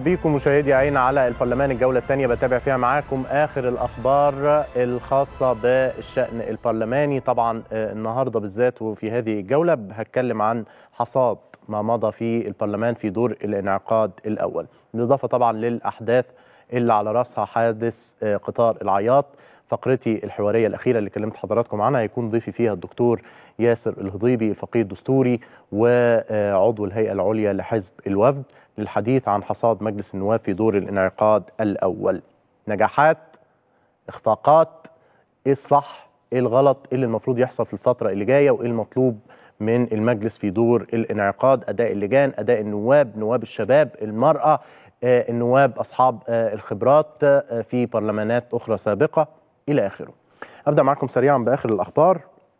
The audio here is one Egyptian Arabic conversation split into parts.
برحب بيكم مشاهدي عين على البرلمان الجولة الثانية بتابع فيها معاكم آخر الأخبار الخاصة بالشأن البرلماني طبعا آه، النهاردة بالذات وفي هذه الجولة هتكلم عن حصاد ما مضى في البرلمان في دور الانعقاد الأول بالإضافة طبعا للأحداث اللي على رأسها حادث آه، قطار العياط فقرتي الحوارية الأخيرة اللي كلمت حضراتكم عنها هيكون ضيفي فيها الدكتور ياسر الهضيبي الفقيه الدستوري وعضو الهيئة العليا لحزب الوفد للحديث عن حصاد مجلس النواب في دور الانعقاد الأول نجاحات اخفاقات ايه الصح ايه الغلط ايه اللي المفروض يحصل في الفترة اللي جاية وايه المطلوب من المجلس في دور الانعقاد أداء اللجان أداء النواب نواب الشباب المرأة آه، النواب أصحاب آه، الخبرات آه، في برلمانات أخرى سابقة إلى آخره أبدأ معكم سريعا بآخر الأخبار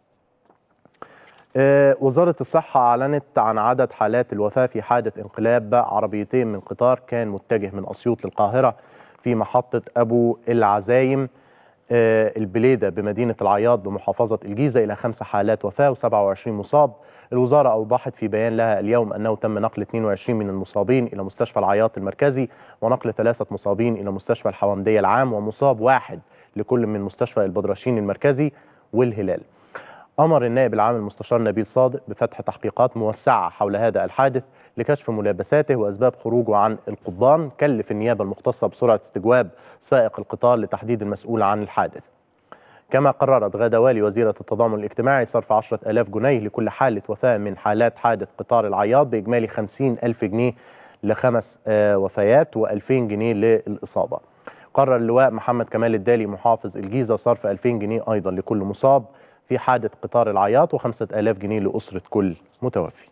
آه، وزارة الصحة أعلنت عن عدد حالات الوفاة في حادث انقلاب عربيتين من قطار كان متجه من أسيوط للقاهرة في محطة أبو العزايم آه، البليدة بمدينة العياط بمحافظة الجيزة إلى خمس حالات وفاة و27 مصاب الوزارة أوضحت في بيان لها اليوم أنه تم نقل 22 من المصابين إلى مستشفى العياط المركزي ونقل ثلاثة مصابين إلى مستشفى الحوامدية العام ومصاب واحد لكل من مستشفى البدرشين المركزي والهلال أمر النائب العام المستشار نبيل صادق بفتح تحقيقات موسعة حول هذا الحادث لكشف ملابساته وأسباب خروجه عن القضبان كلف النيابة المختصة بسرعة استجواب سائق القطار لتحديد المسؤول عن الحادث كما قررت غادة والي وزيرة التضامن الاجتماعي صرف 10 ألاف جنيه لكل حالة وفاة من حالات حادث قطار العياط بإجمالي 50 ألف جنيه لخمس آه، وفيات و2000 جنيه للإصابة قرر اللواء محمد كمال الدالي محافظ الجيزة صرف 2000 جنيه أيضا لكل مصاب في حادث قطار العياط وخمسة آلاف جنيه لأسرة كل متوفي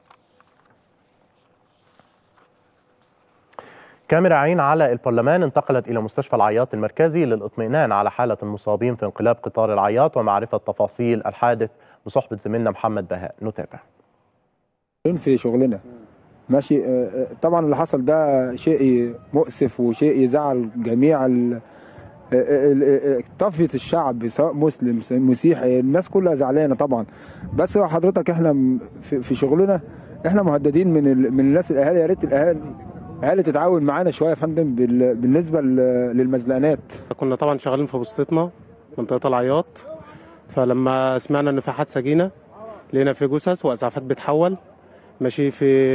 كاميرا عين على البرلمان انتقلت إلى مستشفى العياط المركزي للإطمئنان على حالة المصابين في انقلاب قطار العياط ومعرفة تفاصيل الحادث بصحبة زميلنا محمد بهاء نتابع في شغلنا ماشي آه، آه، طبعا اللي حصل ده شيء مؤسف وشيء يزعل جميع ال- آه، آه، آه، آه، طفية الشعب سواء مسلم سواء مسيحي الناس كلها زعلانه طبعا بس هو حضرتك احنا م- في في شغلنا احنا مهددين من ال- من الناس الاهالي يا ريت الاهالي الاهالي تتعاون معانا شويه يا فندم بال- بالنسبه ل- للمزلقانات كنا طبعا شغالين في بسطتنا منطقة العياط فلما سمعنا ان في حادثة جينا لقينا في جثث واسعافات بتحول ماشي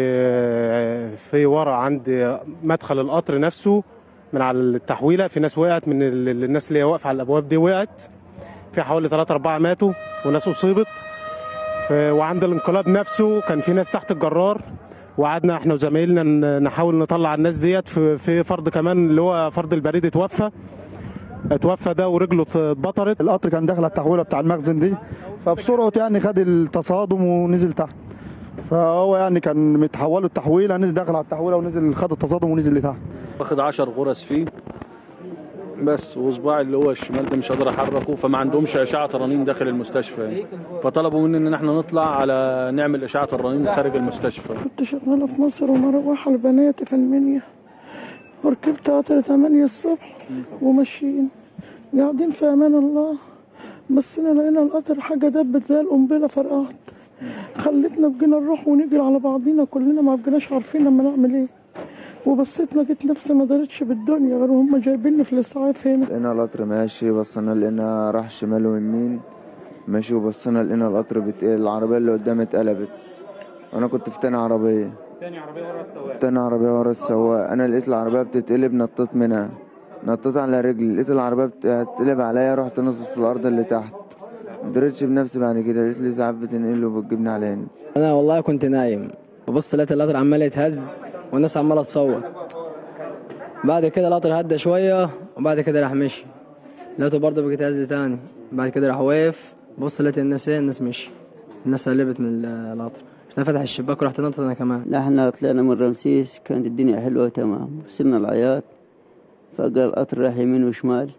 في في ورا عند مدخل القطر نفسه من على التحويله في ناس وقعت من ال- الناس اللي هي واقفه على الابواب دي وقعت في حوالي 3 4 ماتوا وناس اصيبت ف- وعند الانقلاب نفسه كان في ناس تحت الجرار وقعدنا احنا وزمايلنا ن- نحاول نطلع الناس ديت في في فرد كمان اللي هو فرد البريد اتوفى اتوفى ده ورجله اتبطرت القطر كان داخل على التحويله بتاع المخزن دي فبسرعه يعني خد التصادم ونزل تحت فهو يعني كان متحوله التحويله نزل داخل على التحويله ونزل خد التصادم ونزل لتحت واخد 10 غرز فيه بس وصباعي اللي هو الشمال ده مش قادر احركه فما عندهمش اشعه رنين داخل المستشفى فطلبوا مني ان احنا نطلع على نعمل اشعه الرنين خارج المستشفى كنت شغالة في مصر ومروحة لبناتي في المنيا وركبت قطر 8 الصبح وماشيين قاعدين في أمان الله بصينا لقينا القطر حاجة دبت زي القنبلة فرقعت خلتنا بقينا نروح ونجري على بعضينا كلنا ما بقيناش عارفين لما نعمل ايه وبصيت لقيت نفسي ما دارتش بالدنيا غير هم جايبيني في الاسعاف هنا لقينا القطر ماشي بصينا لقينا راح شمال ويمين ماشي وبصينا لقينا القطر بتقل العربية اللي قدامي اتقلبت وانا كنت في تاني عربية تاني عربية ورا السواق تاني عربية ورا السواق انا لقيت العربية بتتقلب نطيت منها نطيت على رجلي لقيت العربية بتتقلب عليا رحت نطيت في الارض اللي تحت مدرتش بنفسي بعد كده لقيت لي اسعاف بتنقل وبتجيبني على هنا انا والله كنت نايم ببص لقيت القطر عمال يتهز والناس عماله تصوت بعد كده القطر هدى شويه وبعد كده راح مشي لقيته برضه بقى يتهز تاني بعد كده راح واقف بص لقيت الناس ايه الناس مشي الناس قلبت من القطر انا فتح الشباك ورحت نطت انا كمان لا احنا طلعنا من رمسيس كانت الدنيا حلوة تمام وصلنا العياط فجأة القطر راح يمين وشمال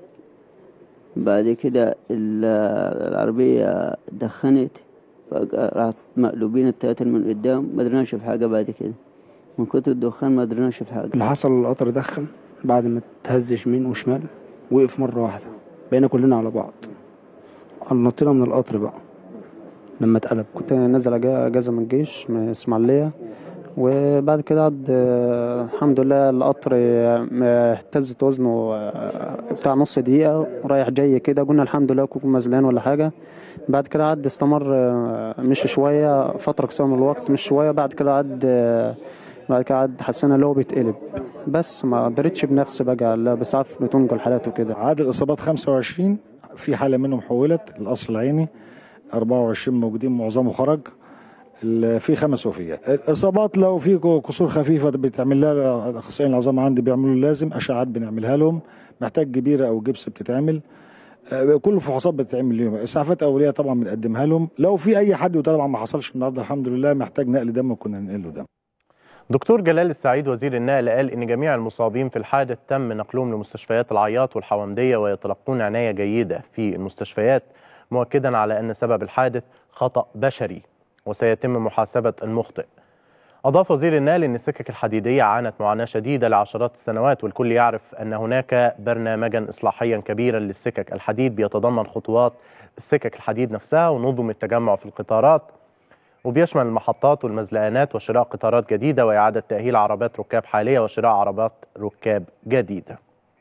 بعد كده ال- العربية دخنت فجأة راحت مقلوبين التلاتة من قدام ما قدرناش في حاجة بعد كده من كتر الدخان ما قدرناش في حاجة اللي حصل القطر دخن بعد ما تهز يمين وشمال وقف مرة واحدة بقينا كلنا على بعض نطينا من القطر بقى لما اتقلب كنت نازل أجا- اجازه من الجيش من اسماعيليه وبعد كده عد آه، الحمد لله القطر آه، اهتزت وزنه آه، بتاع نص دقيقة رايح جاي كده قلنا الحمد لله كوكو مزلان ولا حاجة بعد كده عد استمر آه، مشي شوية فترة قصيرة من الوقت مش شوية بعد كده عد آه، بعد كده عد حسينا اللي هو بيتقلب بس ما قدرتش بنفسي بقى لا بسعف بتنقل حالاته كده عدد الإصابات 25 في حالة منهم حولت الأصل العيني 24 موجودين معظمه خرج ال- في خمس وفيات الإصابات لو في كسور خفيفة بتعمل لها أخصائيين العظام عندي بيعملوا اللازم أشعات بنعملها لهم محتاج جبيرة أو جبس بتتعمل آه، كل الفحوصات بتتعمل ليهم اسعافات اوليه طبعا بنقدمها لهم لو في اي حد وطبعا ما حصلش النهارده الحمد لله محتاج نقل دم كنا ننقل له دم دكتور جلال السعيد وزير النقل قال إن جميع المصابين في الحادث تم نقلهم لمستشفيات العياط والحومدية ويتلقون عناية جيدة في المستشفيات مؤكدا على أن سبب الحادث خطأ بشري وسيتم محاسبة المخطئ أضاف وزير النقل أن السكك الحديدية عانت معاناة شديدة لعشرات السنوات والكل يعرف أن هناك برنامجا إصلاحيا كبيرا للسكك الحديد بيتضمن خطوات السكك الحديد نفسها ونظم التجمع في القطارات وبيشمل المحطات والمزلقانات وشراء قطارات جديدة وإعادة تأهيل عربات ركاب حالية وشراء عربات ركاب جديدة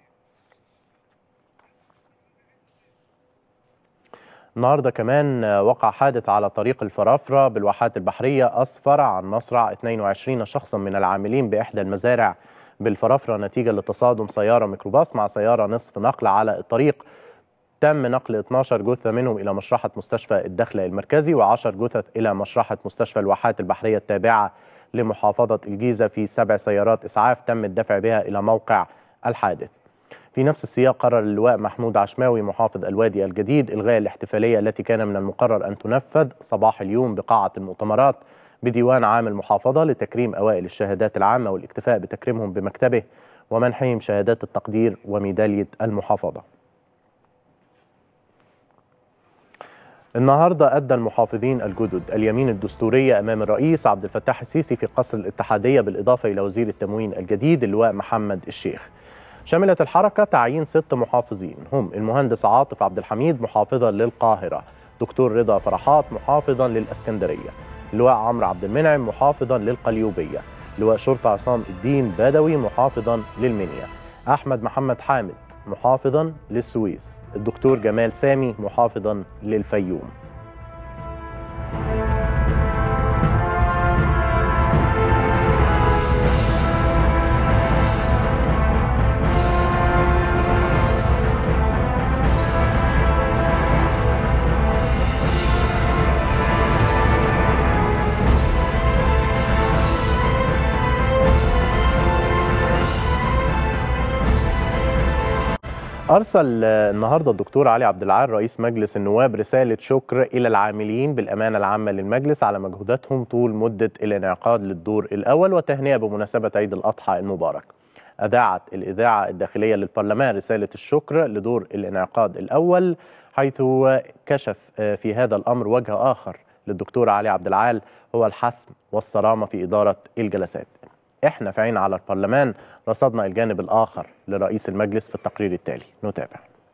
النهارده كمان وقع حادث على طريق الفرافرة بالواحات البحرية أسفر عن مصرع 22 شخصا من العاملين بإحدى المزارع بالفرافرة نتيجة لتصادم سيارة ميكروباص مع سيارة نصف نقل على الطريق تم نقل 12 جثة منهم إلى مشرحة مستشفى الدخلة المركزي و10 جثث إلى مشرحة مستشفى الواحات البحرية التابعة لمحافظة الجيزة في سبع سيارات إسعاف تم الدفع بها إلى موقع الحادث في نفس السياق قرر اللواء محمود عشماوي محافظ الوادي الجديد إلغاء الاحتفالية التي كان من المقرر أن تنفذ صباح اليوم بقاعة المؤتمرات بديوان عام المحافظة لتكريم أوائل الشهادات العامة والاكتفاء بتكريمهم بمكتبه ومنحهم شهادات التقدير وميدالية المحافظة النهارده ادى المحافظين الجدد اليمين الدستوريه امام الرئيس عبد الفتاح السيسي في قصر الاتحاديه بالاضافه الى وزير التموين الجديد اللواء محمد الشيخ. شملت الحركه تعيين ست محافظين هم المهندس عاطف عبد الحميد محافظا للقاهره، دكتور رضا فرحات محافظا للاسكندريه، اللواء عمرو عبد المنعم محافظا للقليوبيه، لواء شرطه عصام الدين بدوي محافظا للمنيا، احمد محمد حامد محافظا للسويس الدكتور جمال سامي محافظا للفيوم أرسل آه، النهارده الدكتور علي عبد العال رئيس مجلس النواب رسالة شكر إلى العاملين بالأمانة العامة للمجلس على مجهوداتهم طول مدة الانعقاد للدور الأول وتهنئة بمناسبة عيد الأضحى المبارك. أذاعت الإذاعة الداخلية للبرلمان رسالة الشكر لدور الانعقاد الأول حيث كشف آه، في هذا الأمر وجه آخر للدكتور علي عبد العال هو الحسم والصرامة في إدارة الجلسات. احنا في عين على البرلمان رصدنا الجانب الآخر لرئيس المجلس في التقرير التالي نتابع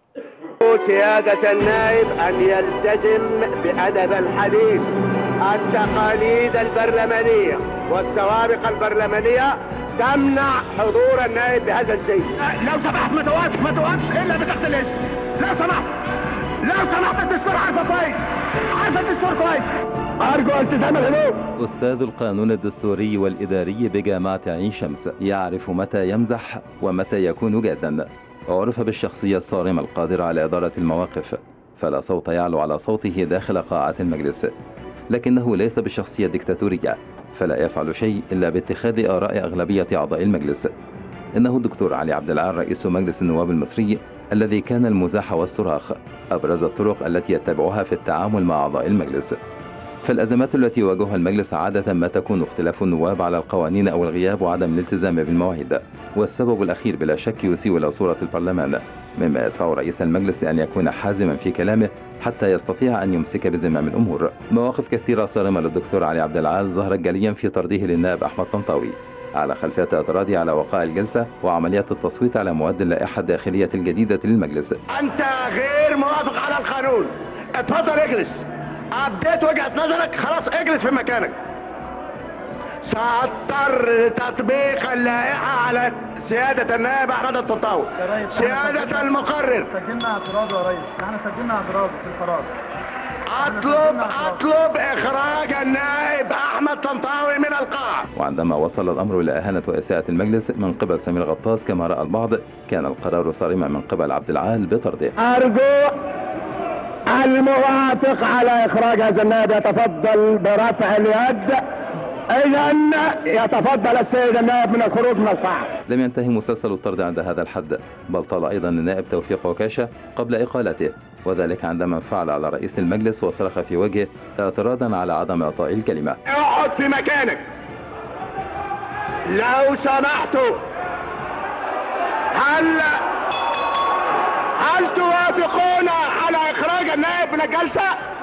سيادة النائب أن يلتزم بأدب الحديث التقاليد البرلمانية والسوابق البرلمانية تمنع حضور النائب بهذا الزي لو سمحت ما توقفش ما توقفش إلا بتحت الاسم لو سمحت لو سمحت الدستور عارفه كويس عارفه الدستور كويس أرجو التزام الهدوء أستاذ القانون الدستوري والإداري بجامعة عين شمس يعرف متى يمزح ومتى يكون جادا عرف بالشخصية الصارمة القادرة على إدارة المواقف فلا صوت يعلو على صوته داخل قاعة المجلس لكنه ليس بالشخصية الدكتاتورية فلا يفعل شيء إلا باتخاذ آراء أغلبية أعضاء المجلس إنه الدكتور علي عبد العال رئيس مجلس النواب المصري الذي كان المزاح والصراخ أبرز الطرق التي يتبعها في التعامل مع أعضاء المجلس فالأزمات التي يواجهها المجلس عادة ما تكون اختلاف النواب على القوانين أو الغياب وعدم الالتزام بالمواعيد والسبب الأخير بلا شك يسيء إلى صورة البرلمان مما يدفع رئيس المجلس لأن يكون حازما في كلامه حتى يستطيع أن يمسك بزمام الأمور مواقف كثيرة صارمة للدكتور علي عبد العال ظهرت جليا في طرده للنائب أحمد طنطاوي على خلفية اعتراضه على وقاء الجلسة وعمليات التصويت على مواد اللائحة الداخلية الجديدة للمجلس أنت غير موافق على القانون اتفضل اجلس أبديت وجهة نظرك خلاص اجلس في مكانك سأضطر تطبيق اللائحة على سيادة النائب أحمد التطاوي سيادة المقرر سجلنا اعتراض يا ريس احنا سجلنا اعتراض في القرار أطلب أطلب إخراج النائب أحمد طنطاوي من القاعة وعندما وصل الأمر إلى إهانة وإساءة المجلس من قبل سمير غطاس كما رأى البعض كان القرار صارما من قبل عبد العال بطرده أرجو الموافق على إخراج هذا النائب يتفضل برفع اليد إذا يتفضل السيد النائب من الخروج من القاعة لم ينتهي مسلسل الطرد عند هذا الحد بل طال أيضا النائب توفيق عكاشة قبل إقالته وذلك عندما انفعل على رئيس المجلس وصرخ في وجهه اعتراضا على عدم إعطاء الكلمة اقعد في مكانك لو سمحتوا هل هل توافقون على اخراج النائب من الجلسه؟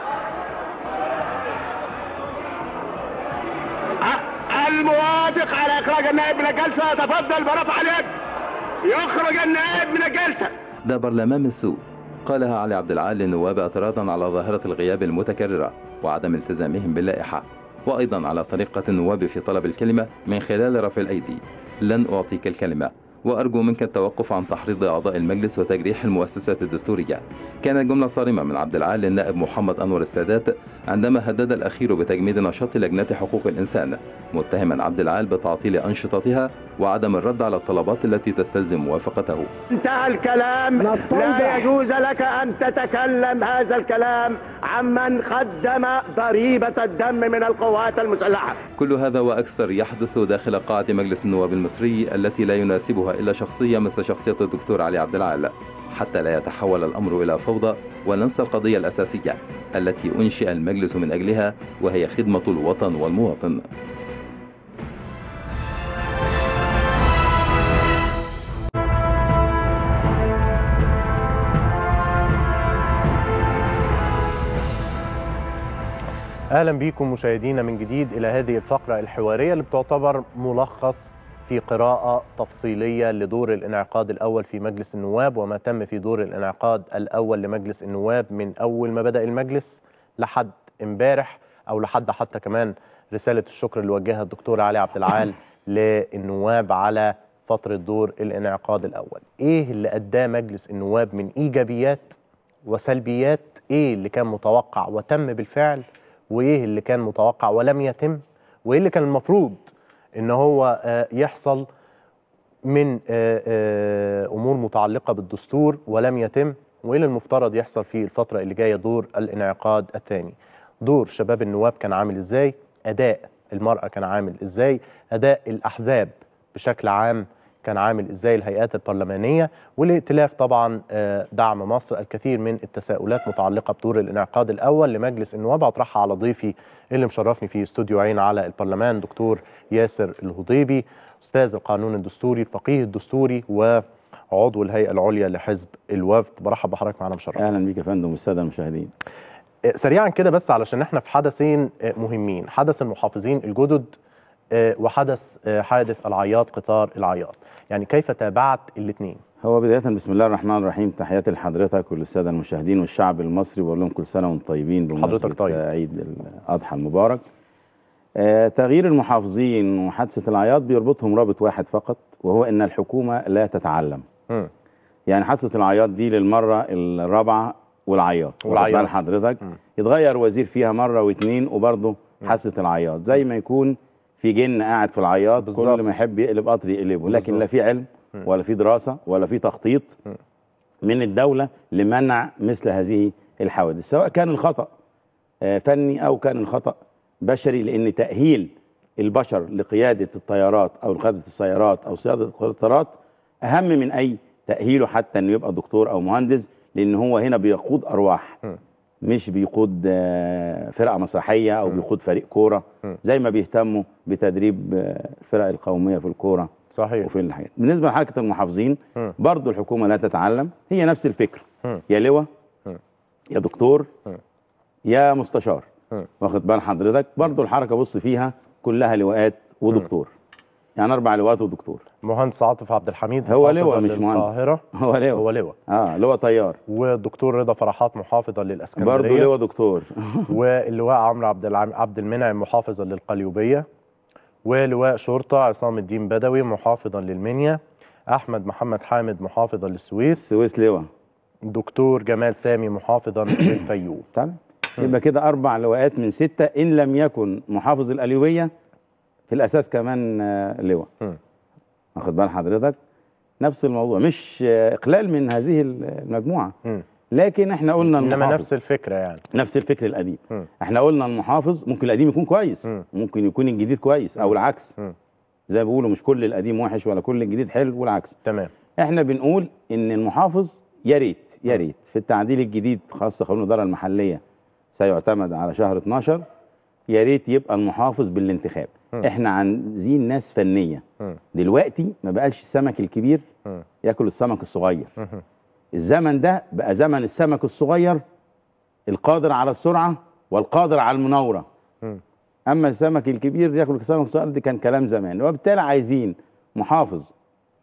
أ- الموافق على اخراج النائب من الجلسه يتفضل برفع اليد يخرج النائب من الجلسه ده برلمان السوء قالها علي عبد العال للنواب اعتراضا على ظاهرة الغياب المتكررة وعدم التزامهم باللائحة وأيضا على طريقة النواب في طلب الكلمة من خلال رفع الأيدي لن أعطيك الكلمة وأرجو منك التوقف عن تحريض أعضاء المجلس وتجريح المؤسسات الدستورية كانت جملة صارمة من عبد العال للنائب محمد أنور السادات عندما هدد الأخير بتجميد نشاط لجنة حقوق الإنسان متهما عبد العال بتعطيل أنشطتها وعدم الرد على الطلبات التي تستلزم موافقته انتهى الكلام لا يجوز لك ان تتكلم هذا الكلام عمن قدم ضريبه الدم من القوات المسلحه كل هذا وأكثر يحدث داخل قاعة مجلس النواب المصري التي لا يناسبها إلا شخصية مثل شخصية الدكتور علي عبد العال حتى لا يتحول الأمر إلى فوضى وننسى القضية الأساسية التي أنشئ المجلس من أجلها وهي خدمة الوطن والمواطن اهلا بكم مشاهدينا من جديد الى هذه الفقره الحواريه اللي بتعتبر ملخص في قراءه تفصيليه لدور الانعقاد الاول في مجلس النواب وما تم في دور الانعقاد الاول لمجلس النواب من اول ما بدا المجلس لحد امبارح او لحد حتى كمان رساله الشكر اللي وجهها الدكتور علي عبد العال للنواب على فتره دور الانعقاد الاول ايه اللي اداه مجلس النواب من ايجابيات وسلبيات ايه اللي كان متوقع وتم بالفعل وايه اللي كان متوقع ولم يتم وايه اللي كان المفروض ان هو آه، يحصل من آه، آه، امور متعلقه بالدستور ولم يتم وايه اللي المفترض يحصل في الفتره اللي جايه دور الانعقاد الثاني دور شباب النواب كان عامل ازاي اداء المراه كان عامل ازاي اداء الاحزاب بشكل عام كان عامل ازاي الهيئات البرلمانيه والائتلاف طبعا آه، دعم مصر الكثير من التساؤلات متعلقه بدور الانعقاد الاول لمجلس النواب اطرحها على ضيفي اللي مشرفني في استوديو عين على البرلمان دكتور ياسر الهضيبي استاذ القانون الدستوري الفقيه الدستوري وعضو الهيئه العليا لحزب الوفد برحب بحضرتك معنا مشرف اهلا بيك يا فندم والساده المشاهدين آه، سريعا كده بس علشان احنا في حدثين آه، مهمين حدث المحافظين الجدد آه، وحدث آه، حادث العياط قطار العياط يعني كيف تابعت الاثنين هو بدايه بسم الله الرحمن الرحيم تحياتي لحضرتك وللساده المشاهدين والشعب المصري بقول لهم كل سنه وانتم طيبين بمناسبه حضرتك طيب. عيد الاضحى المبارك آه تغيير المحافظين وحادثه العياط بيربطهم رابط واحد فقط وهو ان الحكومه لا تتعلم مم. يعني حادثه العياط دي للمره الرابعه والعياط والعياط. واخد بال حضرتك يتغير وزير فيها مره واثنين وبرضه حادثه العياط زي ما يكون في جن قاعد في العياط بالظبط. كل ما يحب يقلب قطر يقلبه لكن بالظبط. لا في علم مم. ولا في دراسه ولا في تخطيط من الدوله لمنع مثل هذه الحوادث سواء كان الخطا آه، فني او كان الخطا بشري لان تاهيل البشر لقياده الطيارات او قياده السيارات او صياده القطارات اهم من اي تاهيله حتى انه يبقى دكتور او مهندس لان هو هنا بيقود ارواح مش بيقود آه، فرقه مسرحيه او بيقود فريق كوره زي ما بيهتموا بتدريب آه، الفرق القوميه في الكوره صحيح وفي الحاجات بالنسبه لحركه المحافظين مم. برضو الحكومه لا تتعلم هي نفس الفكر مم. يا لواء مم. يا دكتور مم. يا مستشار مم. واخد بال حضرتك برضو الحركه بص فيها كلها لواءات ودكتور يعني اربع لواءات ودكتور مهندس عاطف عبد الحميد هو محافظا لواء مش مهندس للقاهرة. هو لواء هو لواء اه لواء طيار والدكتور رضا فرحات محافظا للاسكندريه برضو لواء دكتور واللواء عمرو عبد العم... عبد المنعم محافظا للقليوبيه ولواء شرطة عصام الدين بدوي محافظا للمنيا أحمد محمد حامد محافظا للسويس سويس لواء دكتور جمال سامي محافظا للفيوم تمام يبقى كده اربع لواءات من سته ان لم يكن محافظ الاليويه في الاساس كمان آه، لواء واخد بال حضرتك نفس الموضوع مش آه، اقلال من هذه المجموعه لكن احنا قلنا إنما المحافظ نفس الفكرة يعني نفس الفكر القديم احنا قلنا المحافظ ممكن القديم يكون كويس ممكن يكون الجديد كويس او العكس زي ما بيقولوا مش كل القديم وحش ولا كل الجديد حلو والعكس تمام احنا بنقول ان المحافظ يا ريت يا ريت في التعديل الجديد خاصه قانون الاداره المحليه سيعتمد على شهر 12 يا ريت يبقى المحافظ بالانتخاب م. احنا عايزين ناس فنيه م. دلوقتي ما بقاش السمك الكبير م. ياكل السمك الصغير مهم. الزمن ده بقى زمن السمك الصغير القادر على السرعه والقادر على المناوره مم. اما السمك الكبير ياكل السمك الصغير دي كان كلام زمان وبالتالي عايزين محافظ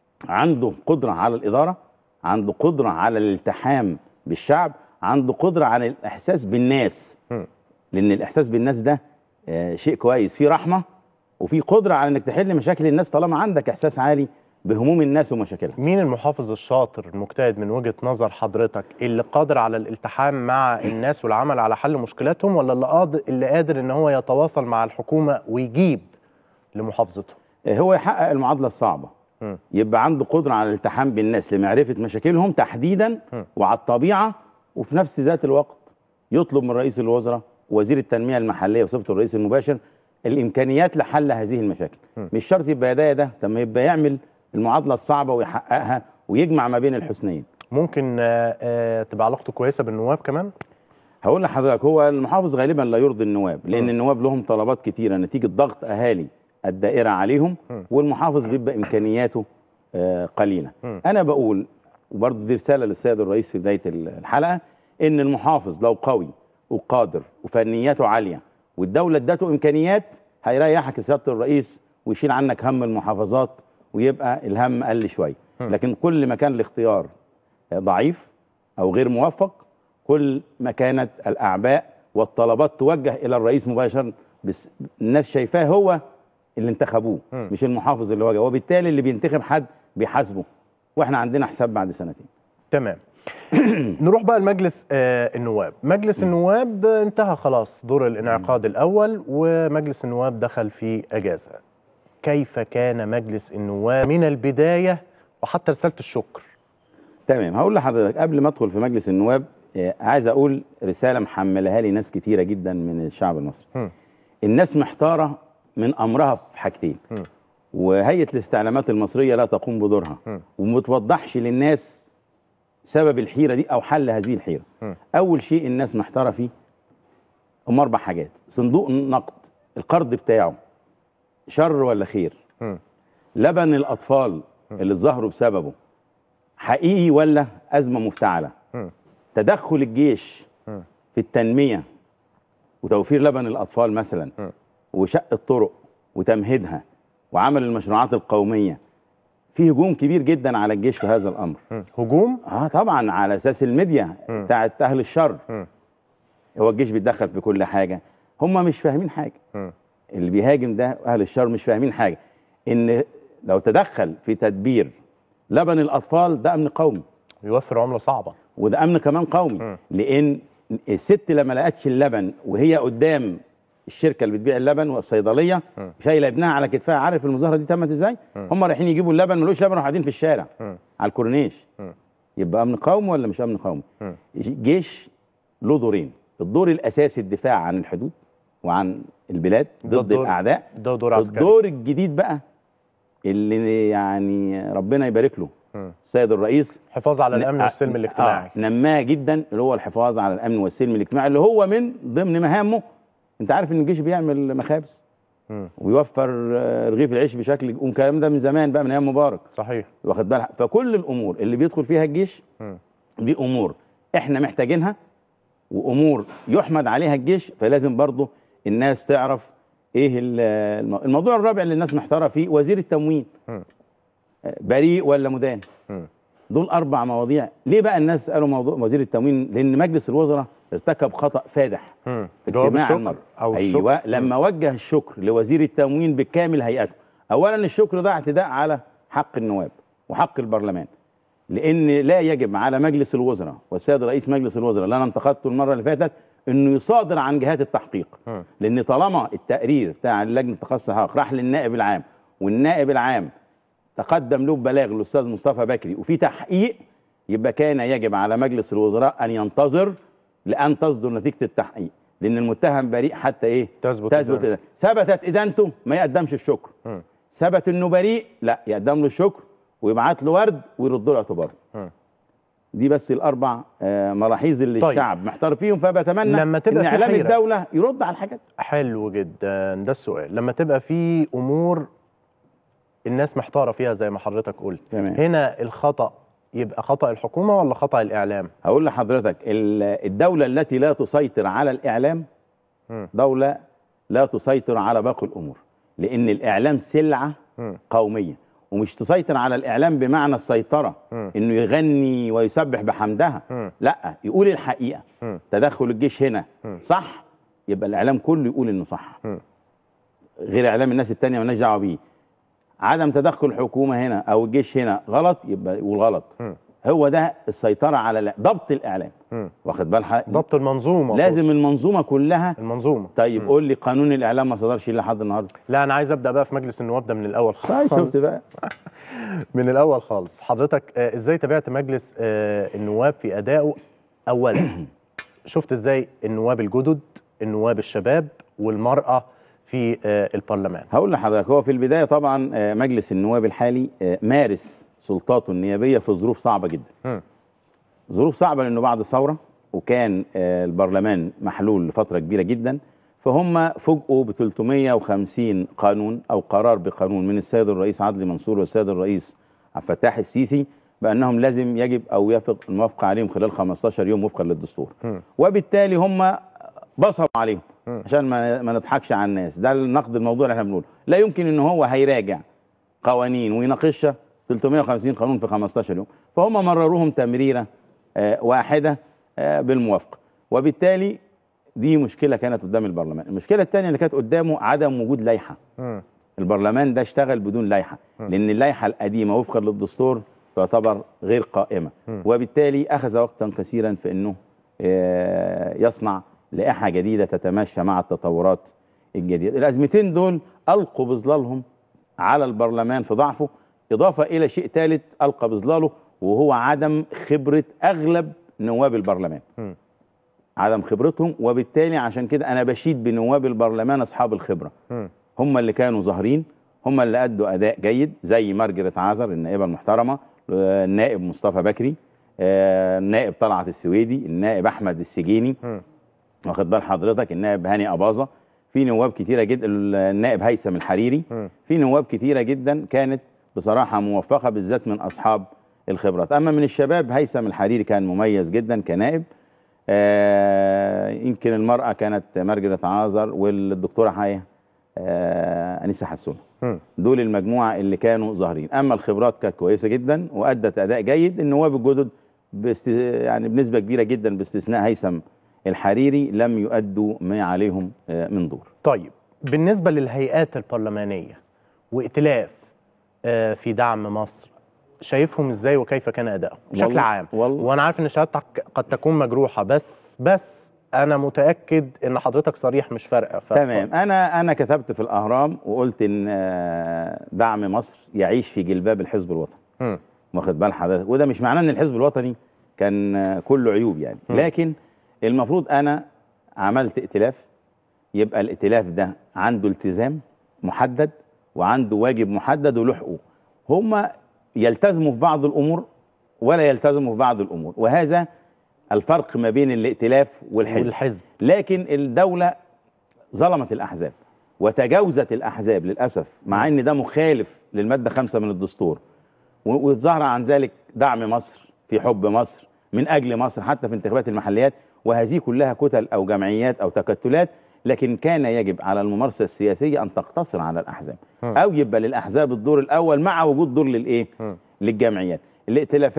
عنده قدره على الاداره عنده قدره على الالتحام بالشعب عنده قدره على الاحساس بالناس مم. لان الاحساس بالناس ده آه، شيء كويس في رحمه وفي قدره على انك تحل مشاكل الناس طالما عندك احساس عالي بهموم الناس ومشاكلها مين المحافظ الشاطر المجتهد من وجهة نظر حضرتك اللي قادر على الالتحام مع الناس والعمل على حل مشكلاتهم ولا اللي قادر اللي قادر ان هو يتواصل مع الحكومة ويجيب لمحافظته آه، هو يحقق المعادله الصعبه مم. يبقى عنده قدره على الالتحام بالناس لمعرفه مشاكلهم تحديدا مم. وعلى الطبيعه وفي نفس ذات الوقت يطلب من رئيس الوزراء وزير التنميه المحليه وصفته الرئيس المباشر الامكانيات لحل هذه المشاكل مم. مش شرط يبقى ده ده طب ما يبقى يعمل المعادله الصعبه ويحققها ويجمع ما بين الحسنين ممكن آه، آه، تبقى علاقته كويسة بالنواب كمان هقول لحضرتك هو المحافظ غالبا لا يرضي النواب لان النواب لهم طلبات كتيره نتيجه ضغط اهالي الدائره عليهم م. والمحافظ بيبقى امكانياته آه، قليله م. انا بقول وبرضه دي رساله للسيد الرئيس في بدايه الحلقه ان المحافظ لو قوي وقادر وفنياته عاليه والدوله ادته امكانيات هيريحك يا سياده الرئيس ويشيل عنك هم المحافظات ويبقى الهم قل شويه م. لكن كل ما كان الاختيار آه، ضعيف او غير موفق كل ما كانت الاعباء والطلبات توجه الى الرئيس مباشرا بس الناس شايفاه هو اللي انتخبوه مم. مش المحافظ اللي واجهه وبالتالي اللي بينتخب حد بيحاسبه واحنا عندنا حساب بعد سنتين تمام نروح بقى لمجلس آه، النواب مجلس النواب آه، انتهى خلاص دور الانعقاد الأول ومجلس النواب دخل في أجازة كيف كان مجلس النواب من البداية وحتى رسالة الشكر تمام هقول لحضرتك قبل ما ادخل في مجلس النواب آه، عايز اقول رساله محملها لي ناس كتيره جدا من الشعب المصري مم. الناس محتاره من امرها في حاجتين مم. وهيئه الاستعلامات المصريه لا تقوم بدورها مم. وما توضحش للناس سبب الحيره دي او حل هذه الحيره مم. اول شيء الناس محتاره فيه هم اربع حاجات صندوق النقد القرض بتاعه شر ولا خير مم. لبن الاطفال اللي ظهروا بسببه حقيقي ولا ازمه مفتعله مم. تدخل الجيش مم. في التنميه وتوفير لبن الاطفال مثلا مم. وشق الطرق وتمهيدها وعمل المشروعات القوميه في هجوم كبير جدا على الجيش في هذا الامر مم. هجوم اه طبعا على اساس الميديا مم. بتاعت اهل الشر مم. هو الجيش بيتدخل في كل حاجه هم مش فاهمين حاجه مم. اللي بيهاجم ده اهل الشر مش فاهمين حاجه ان لو تدخل في تدبير لبن الاطفال ده امن قومي يوفر عملة صعبة وده امن كمان قومي مم. لان الست لما لقتش اللبن وهي قدام الشركه اللي بتبيع اللبن والصيدليه مم. شايله ابنها على كتفها عارف المظاهره دي تمت ازاي مم. هم رايحين يجيبوا اللبن ملوش لبن وقاعدين في الشارع مم. على الكورنيش مم. يبقى امن قومي ولا مش امن قومي مم. جيش له دورين الدور الاساسي الدفاع عن الحدود وعن البلاد ده ضد الدور- الاعداء ده دور عسكري الدور الجديد بقى اللي يعني ربنا يبارك له مم. السيد الرئيس حفاظ على ن- الأمن آه، والسلم الاجتماعي آه نماه جدا اللي هو الحفاظ على الامن والسلم الاجتماعي اللي هو من ضمن مهامه انت عارف ان الجيش بيعمل مخابز مم. ويوفر آه، رغيف العيش بشكل والكلام ده من زمان بقى من ايام مبارك صحيح واخد بالك فكل الامور اللي بيدخل فيها الجيش مم. دي امور احنا محتاجينها وامور يحمد عليها الجيش فلازم برضه الناس تعرف ايه ال- الم- الموضوع الرابع اللي الناس محتاره فيه وزير التموين مم. آه، بريء ولا مدان مم. دول اربع مواضيع ليه بقى الناس قالوا موضوع وزير التموين لان مجلس الوزراء ارتكب خطا فادح مم. في جواب اجتماع الشكر المرأة. أو ايوه الشكر. لما وجه الشكر لوزير التموين بالكامل هيئته اولا الشكر ده اعتداء على حق النواب وحق البرلمان لان لا يجب على مجلس الوزراء والسيد رئيس مجلس الوزراء اللي انا انتقدته المره اللي فاتت انه يصادر عن جهات التحقيق مم. لان طالما التقرير بتاع لجنه تخصص الحقوق راح للنائب العام والنائب العام تقدم له ببلاغ الاستاذ مصطفى بكري وفي تحقيق يبقى كان يجب على مجلس الوزراء ان ينتظر لان تصدر نتيجه التحقيق لان المتهم بريء حتى ايه تثبت تثبت إدانته. إدانته. ثبتت ادانته ما يقدمش الشكر مم. ثبت انه بريء لا يقدم له الشكر ويبعت له ورد ويرد له اعتباره مم. دي بس الاربع آه، ملاحظ اللي طيب. الشعب محتار فيهم فبتمنى لما تبقى ان في اعلام حيرة. الدوله يرد على الحاجات حلو جدا ده السؤال لما تبقى في امور الناس محتاره فيها زي ما حضرتك قلت تمام. هنا الخطا يبقى خطا الحكومه ولا خطا الاعلام هقول لحضرتك ال- الدوله التي لا تسيطر على الاعلام مم. دوله لا تسيطر على باقي الامور لان الاعلام سلعه مم. قوميه ومش تسيطر على الاعلام بمعنى السيطره مم. انه يغني ويسبح بحمدها مم. لا يقول الحقيقه مم. تدخل الجيش هنا مم. صح يبقى الاعلام كله يقول انه صح مم. غير اعلام الناس التانية مالناش دعوه بيه عدم تدخل الحكومه هنا او الجيش هنا غلط يبقى يقول غلط مم. هو ده السيطره على الإع- ضبط الاعلام مم. واخد بال حضرتك؟ ضبط المنظومه لازم تقصد. المنظومه كلها المنظومه طيب قول لي قانون الاعلام ما صدرش الا لحد النهارده لا انا عايز ابدا بقى في مجلس النواب ده من الاول طيب خالص شفت بقى من الاول خالص حضرتك آه، ازاي تابعت مجلس آه، النواب في ادائه اولا شفت ازاي النواب الجدد النواب الشباب والمراه في آه، البرلمان هقول لحضرتك هو في البدايه طبعا آه، مجلس النواب الحالي آه، مارس سلطاته النيابيه في ظروف صعبه جدا مم. ظروف صعبه لانه بعد ثوره وكان آه، البرلمان محلول لفتره كبيره جدا فهم فوجئوا ب 350 قانون او قرار بقانون من السيد الرئيس عدلي منصور والسيد الرئيس عبد الفتاح السيسي بانهم لازم يجب او يفق الموافقه عليهم خلال 15 يوم وفقا للدستور مم. وبالتالي هم بصروا عليهم مم. عشان ما ما نضحكش على الناس ده النقد الموضوع اللي احنا بنقوله لا يمكن ان هو هيراجع قوانين ويناقشها 350 قانون في 15 يوم فهم مرروهم تمريره آه، واحده آه، بالموافقه وبالتالي دي مشكله كانت قدام البرلمان المشكله الثانيه اللي كانت قدامه عدم وجود لائحه مم. البرلمان ده اشتغل بدون لائحه مم. لان اللائحه القديمه وفقا للدستور تعتبر غير قائمه مم. وبالتالي اخذ وقتا كثيرا في انه آه، يصنع لائحه جديده تتماشى مع التطورات الجديده الازمتين دول القوا بظلالهم على البرلمان في ضعفه اضافه الى شيء ثالث القى بظلاله وهو عدم خبره اغلب نواب البرلمان مم. عدم خبرتهم وبالتالي عشان كده انا بشيد بنواب البرلمان اصحاب الخبره مم. هم اللي كانوا ظاهرين هم اللي ادوا اداء جيد زي مارجريت عازر النائبه المحترمه آه، النائب مصطفى بكري آه، النائب طلعت السويدي النائب احمد السجيني مم. واخد بال حضرتك النائب هاني اباظه في نواب كتيره جدا النائب هيثم الحريري مم. في نواب كتيره جدا كانت بصراحه موفقه بالذات من اصحاب الخبرات اما من الشباب هيثم الحريري كان مميز جدا كنائب آه يمكن المراه كانت مارجريت عازر والدكتوره حياه آه انسه حسون مم. دول المجموعه اللي كانوا ظاهرين اما الخبرات كانت كويسه جدا وادت اداء جيد النواب الجدد باست... يعني بنسبه كبيره جدا باستثناء هيثم الحريري لم يؤدوا ما عليهم آه، من دور طيب بالنسبه للهيئات البرلمانيه وائتلاف آه، في دعم مصر شايفهم ازاي وكيف كان ادائهم بشكل والله- عام والله- وانا عارف ان شهادتك قد تكون مجروحه بس بس انا متاكد ان حضرتك صريح مش فارقه ف... تمام انا انا كتبت في الاهرام وقلت ان آه، دعم مصر يعيش في جلباب الحزب الوطني مم. واخد بال حضرتك وده مش معناه ان الحزب الوطني كان آه، كله عيوب يعني مم. لكن المفروض انا عملت ائتلاف يبقى الائتلاف ده عنده التزام محدد وعنده واجب محدد وله حقوق هم يلتزموا في بعض الامور ولا يلتزموا في بعض الامور وهذا الفرق ما بين الائتلاف والحزب والحزب لكن الدوله ظلمت الاحزاب وتجاوزت الاحزاب للاسف مع ان ده مخالف للماده خمسة من الدستور و- والظاهر عن ذلك دعم مصر في حب مصر من اجل مصر حتى في انتخابات المحليات وهذه كلها كتل او جمعيات او تكتلات لكن كان يجب على الممارسه السياسيه ان تقتصر على الاحزاب مم. او يبقى للاحزاب الدور الاول مع وجود دور للايه مم. للجمعيات الائتلافات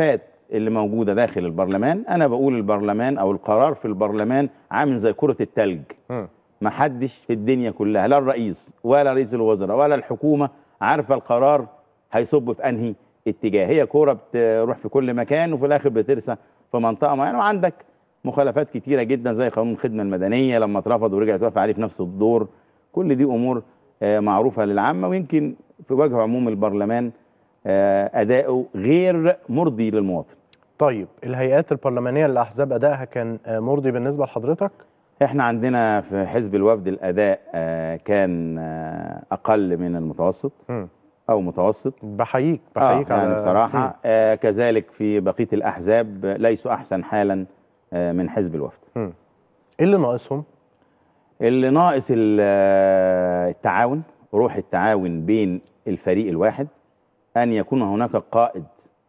اللي موجوده داخل البرلمان انا بقول البرلمان او القرار في البرلمان عامل زي كره التلج ما حدش في الدنيا كلها لا الرئيس ولا رئيس الوزراء ولا الحكومه عارفه القرار هيصب في انهي اتجاه هي كوره بتروح في كل مكان وفي الاخر بترسى في منطقه معينه وعندك مخالفات كتيره جدا زي قانون الخدمه المدنيه لما اترفض ورجعت توافق عليه في نفس الدور كل دي امور آه، معروفه للعامه ويمكن في وجه عموم البرلمان آه، اداؤه غير مرضي للمواطن طيب الهيئات البرلمانيه للاحزاب ادائها كان آه، مرضي بالنسبه لحضرتك احنا عندنا في حزب الوفد الاداء آه، كان آه، اقل من المتوسط او متوسط بحييك آه بحييك يعني على بصراحه آه كذلك في بقيه الاحزاب ليسوا احسن حالا آه من حزب الوفد مم. ايه اللي ناقصهم اللي ناقص ال- آه، التعاون روح التعاون بين الفريق الواحد ان يكون هناك قائد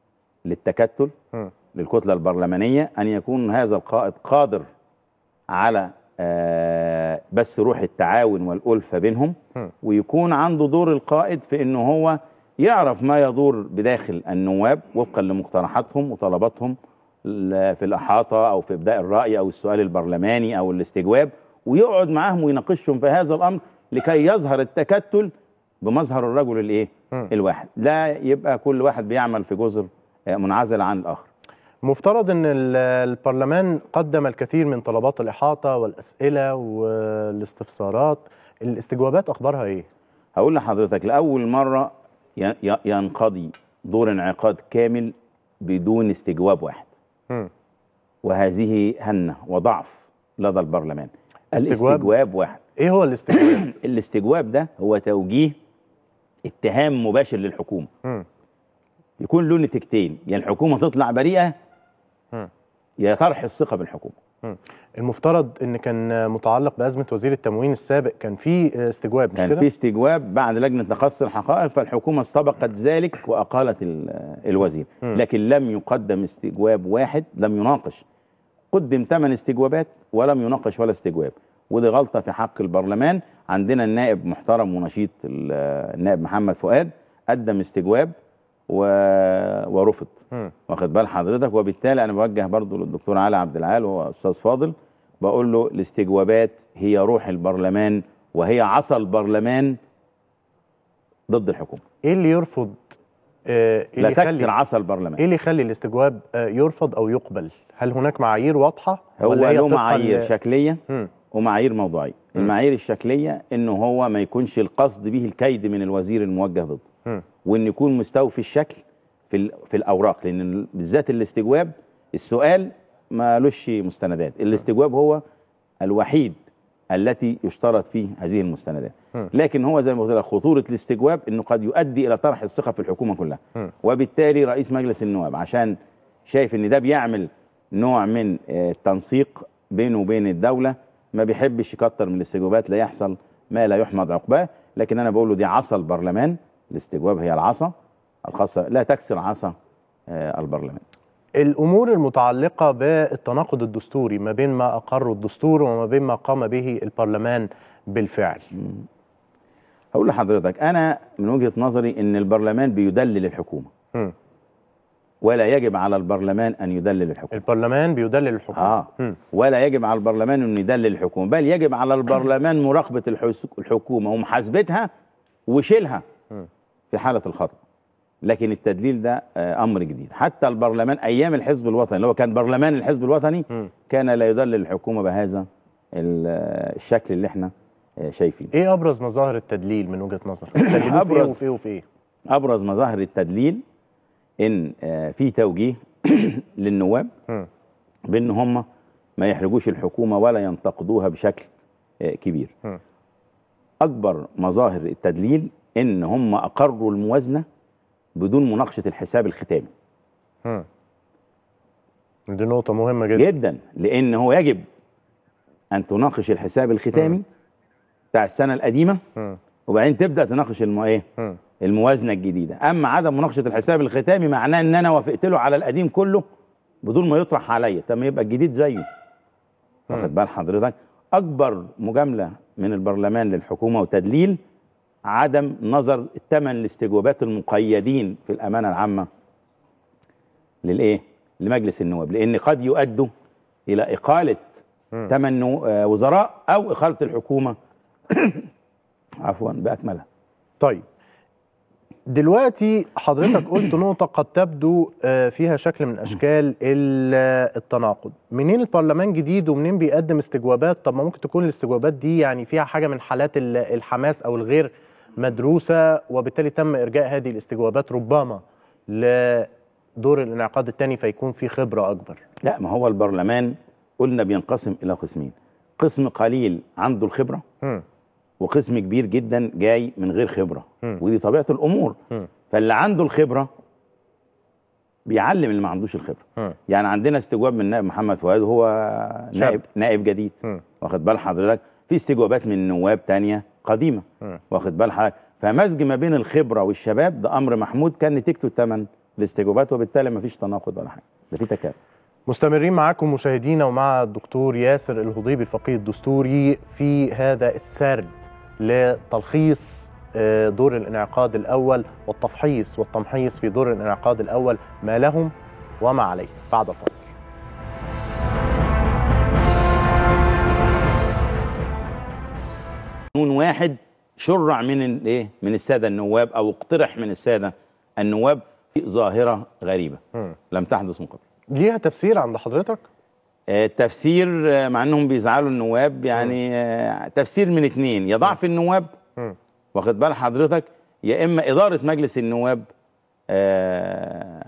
للتكتل مم. للكتله البرلمانيه ان يكون هذا القائد قادر على آه، بس روح التعاون والالفه بينهم مم. ويكون عنده دور القائد في انه هو يعرف ما يدور بداخل النواب وفقا لمقترحاتهم وطلباتهم ل- في الاحاطه او في ابداء الراي او السؤال البرلماني او الاستجواب ويقعد معاهم ويناقشهم في هذا الامر لكي يظهر التكتل بمظهر الرجل الايه؟ مم. الواحد لا يبقى كل واحد بيعمل في جزر آه، منعزل عن الاخر مفترض ان ال- البرلمان قدم الكثير من طلبات الاحاطه والاسئله والاستفسارات الاستجوابات اخبارها ايه هقول لحضرتك لاول مره ي- ي- ينقضي دور انعقاد كامل بدون استجواب واحد مم. وهذه هنه وضعف لدى البرلمان استجواب؟ الاستجواب واحد ايه هو الاستجواب الاستجواب ده هو توجيه اتهام مباشر للحكومه مم. يكون له نتيجتين يا الحكومه تطلع بريئه مم. يا طرح الثقه بالحكومه مم. المفترض ان كان متعلق بازمه وزير التموين السابق كان في استجواب مش كان كده في استجواب بعد لجنه تقصي الحقائق فالحكومه استبقت ذلك واقالت ال- الوزير مم. لكن لم يقدم استجواب واحد لم يناقش قدم ثمان استجوابات ولم يناقش ولا استجواب ودي غلطه في حق البرلمان عندنا النائب محترم ونشيط ال- النائب محمد فؤاد قدم استجواب و... ورفض مم. واخد بال حضرتك وبالتالي انا بوجه برضو للدكتور علي عبد العال وهو استاذ فاضل بقول له الاستجوابات هي روح البرلمان وهي عصا البرلمان ضد الحكومه ايه اللي يرفض آه، إيه لا اللي يخلي- تكسر عصا البرلمان ايه اللي يخلي الاستجواب آه، يرفض او يقبل هل هناك معايير واضحه هو ولا هي له طبقاً معايير ل- شكليه مم. ومعايير موضوعيه مم. المعايير الشكليه انه هو ما يكونش القصد به الكيد من الوزير الموجه ضده مم. وان يكون مستوفي الشكل في ال- في الاوراق لان ال- بالذات الاستجواب السؤال ما لوش مستندات الاستجواب هو الوحيد التي يشترط فيه هذه المستندات مم. لكن هو زي ما قلت لك خطوره الاستجواب انه قد يؤدي الى طرح الثقه في الحكومه كلها مم. وبالتالي رئيس مجلس النواب عشان شايف ان ده بيعمل نوع من آه، التنسيق بينه وبين الدوله ما بيحبش يكتر من الاستجوابات لا يحصل ما لا يحمد عقباه لكن انا بقول له دي عصا البرلمان الاستجواب هي العصا الخاصه لا تكسر عصا آه، البرلمان الامور المتعلقه بالتناقض الدستوري ما بين ما اقره الدستور وما بين ما قام به البرلمان بالفعل هقول لحضرتك انا من وجهه نظري ان البرلمان بيدلل الحكومه مم. ولا يجب على البرلمان ان يدلل الحكومه البرلمان بيدلل الحكومه اه مم. ولا يجب على البرلمان انه يدلل الحكومه بل يجب على البرلمان مراقبه الحس- الحكومه ومحاسبتها وشيلها مم. في حاله الخطا لكن التدليل ده آه، امر جديد حتى البرلمان ايام الحزب الوطني اللي هو كان برلمان الحزب الوطني مم. كان لا يدلل الحكومه بهذا ال- آه، الشكل اللي احنا آه، شايفينه ايه ابرز مظاهر التدليل من وجهه نظرك تدللوه في ايه أبرز- وفي ايه وفي ايه ابرز مظاهر التدليل ان آه، في توجيه للنواب مم. بان هم ما يحرجوش الحكومه ولا ينتقدوها بشكل آه، كبير مم. اكبر مظاهر التدليل ان هم اقروا الموازنه بدون مناقشه الحساب الختامي مم. دي نقطه مهمه جدا جدا لان هو يجب ان تناقش الحساب الختامي بتاع السنه القديمه مم. وبعدين تبدا تناقش الم... ايه مم. الموازنه الجديده اما عدم مناقشه الحساب الختامي معناه ان انا وافقت له على القديم كله بدون ما يطرح عليا طب ما يبقى الجديد زيه واخد بال حضرتك اكبر مجامله من البرلمان للحكومه وتدليل عدم نظر الثمان الاستجوابات المقيدين في الامانه العامه للايه لمجلس النواب لان قد يؤدوا الى اقاله ثمان وزراء او اقاله الحكومه عفوا باكملها طيب دلوقتي حضرتك قلت نقطة قد تبدو آه، فيها شكل من أشكال ال- التناقض منين البرلمان جديد ومنين بيقدم استجوابات طب ما ممكن تكون الاستجوابات دي يعني فيها حاجة من حالات ال- الحماس أو الغير مدروسة وبالتالي تم إرجاء هذه الاستجوابات ربما لدور الانعقاد الثاني فيكون في خبرة أكبر لا ما هو البرلمان قلنا بينقسم الى قسمين قسم قليل عنده الخبره مم. وقسم كبير جدا جاي من غير خبره مم. ودي طبيعه الامور مم. فاللي عنده الخبره بيعلم اللي ما عندوش الخبره مم. يعني عندنا استجواب من نائب محمد فؤاد وهو نائب نائب جديد مم. واخد بال حضرتك في استجوابات من نواب تانية قديمه مم. واخد بال حضرتك فمزج ما بين الخبره والشباب ده امر محمود كان نتيجته الثمن الاستجوابات وبالتالي ما فيش تناقض ولا حاجه ده في تكامل مستمرين معاكم مشاهدينا ومع الدكتور ياسر الهضيبي الفقيه الدستوري في هذا السرد لتلخيص آه، دور الانعقاد الأول والتفحيص والتمحيص في دور الانعقاد الأول ما لهم وما عليه بعد الفصل قانون واحد شرع من الايه من الساده النواب او اقترح من الساده النواب في ظاهره غريبه مم. لم تحدث من قبل ليها تفسير عند حضرتك؟ آه، تفسير آه، مع انهم بيزعلوا النواب يعني آه، تفسير من اتنين يا ضعف النواب مم. واخد بال حضرتك يا اما اداره مجلس النواب آه،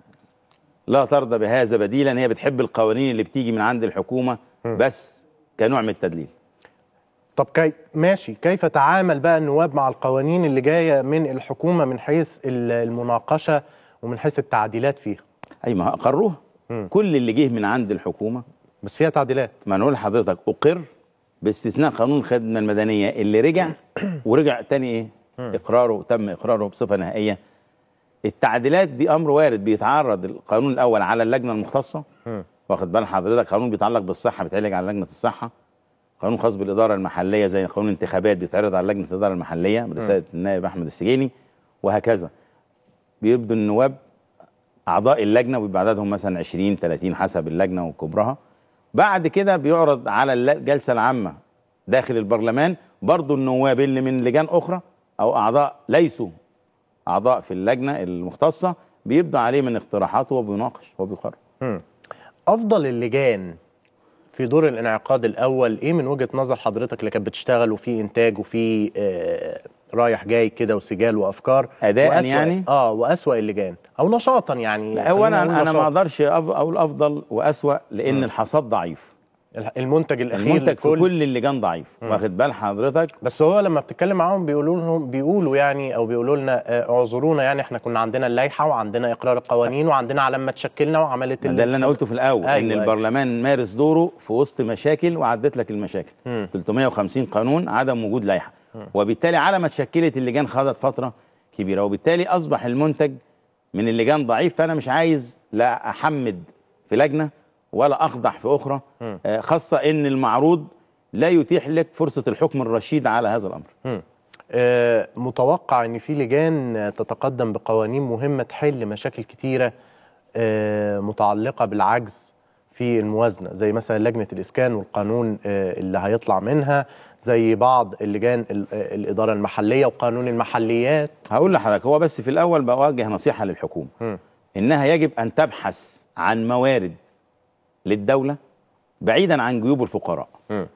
لا ترضى بهذا بديلا هي بتحب القوانين اللي بتيجي من عند الحكومه بس كنوع من التدليل طب كي ماشي كيف تعامل بقى النواب مع القوانين اللي جاية من الحكومة من حيث ال- المناقشة ومن حيث التعديلات فيها اي ما اقروها كل اللي جه من عند الحكومه بس فيها تعديلات ما نقول لحضرتك اقر باستثناء قانون الخدمه المدنيه اللي رجع ورجع تاني ايه اقراره تم اقراره بصفه نهائيه التعديلات دي امر وارد بيتعرض القانون الاول على اللجنه المختصه واخد بال حضرتك قانون بيتعلق بالصحه بيتعالج على لجنه الصحه قانون خاص بالاداره المحليه زي قانون الانتخابات بيتعرض على لجنه الاداره المحليه برساله النائب احمد السجيني وهكذا بيبدو النواب اعضاء اللجنه وبيبقى عددهم مثلا 20 30 حسب اللجنه وكبرها بعد كده بيعرض على الل- الجلسه العامه داخل البرلمان برضو النواب اللي من لجان اخرى او اعضاء ليسوا اعضاء في اللجنه المختصه بيبدو عليه من اقتراحاته وبيناقش وبيقرر مم. افضل اللجان في دور الانعقاد الاول ايه من وجهه نظر حضرتك اللي كانت بتشتغل وفي انتاج وفي آه رايح جاي كده وسجال وافكار أداءً وأسوأ- يعني؟ اه واسوا اللجان او نشاطا يعني لا هو خلينا انا نقول انا ما نشاطاً. اقدرش أف- اقول افضل واسوا لان الحصاد ضعيف المنتج الاخير المنتج في لكل- كل اللجان ضعيف مم. واخد بال حضرتك بس هو لما بتتكلم معاهم بيقولوا لهم بيقولوا يعني او بيقولوا لنا آه، اعذرونا يعني احنا كنا عندنا اللائحه وعندنا اقرار القوانين وعندنا على ما تشكلنا وعملت ده اللي انا قلته في الاول أيوة ان أيوة. البرلمان مارس دوره في وسط مشاكل وعدت لك المشاكل مم. 350 قانون عدم وجود لائحه مم. وبالتالي على ما اتشكلت اللجان خدت فتره كبيره وبالتالي اصبح المنتج من اللجان ضعيف فانا مش عايز لا احمد في لجنه ولا اخضع في اخرى مم. آه، خاصه ان المعروض لا يتيح لك فرصه الحكم الرشيد على هذا الامر مم. آه، متوقع ان في لجان آه، تتقدم بقوانين مهمه تحل مشاكل كتيره آه، متعلقه بالعجز في الموازنه زي مثلا لجنه الاسكان والقانون آه، اللي هيطلع منها زي بعض اللجان ال- آه، الاداره المحليه وقانون المحليات هقول لحضرتك هو بس في الاول بوجه نصيحه للحكومه مم. انها يجب ان تبحث عن موارد للدوله بعيدا عن جيوب الفقراء مم.